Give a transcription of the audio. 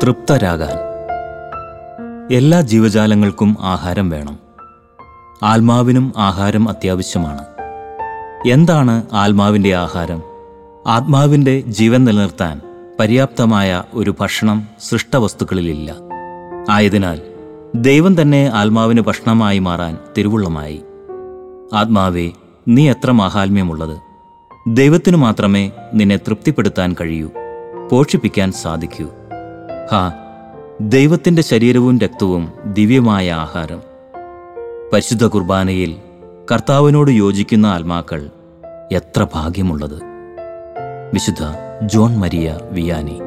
തൃപ്തരാകാൻ എല്ലാ ജീവജാലങ്ങൾക്കും ആഹാരം വേണം ആത്മാവിനും ആഹാരം അത്യാവശ്യമാണ് എന്താണ് ആത്മാവിൻ്റെ ആഹാരം ആത്മാവിൻ്റെ ജീവൻ നിലനിർത്താൻ പര്യാപ്തമായ ഒരു ഭക്ഷണം സൃഷ്ടവസ്തുക്കളിലില്ല ആയതിനാൽ ദൈവം തന്നെ ആത്മാവിന് ഭക്ഷണമായി മാറാൻ തിരുവുള്ളമായി ആത്മാവേ നീ എത്ര മാഹാത്മ്യമുള്ളത് ദൈവത്തിനു മാത്രമേ നിന്നെ തൃപ്തിപ്പെടുത്താൻ കഴിയൂ പോഷിപ്പിക്കാൻ സാധിക്കൂ ഹാ ദൈവത്തിൻ്റെ ശരീരവും രക്തവും ദിവ്യമായ ആഹാരം പരിശുദ്ധ കുർബാനയിൽ കർത്താവിനോട് യോജിക്കുന്ന ആത്മാക്കൾ എത്ര ഭാഗ്യമുള്ളത് വിശുദ്ധ ജോൺ മരിയ വിയാനി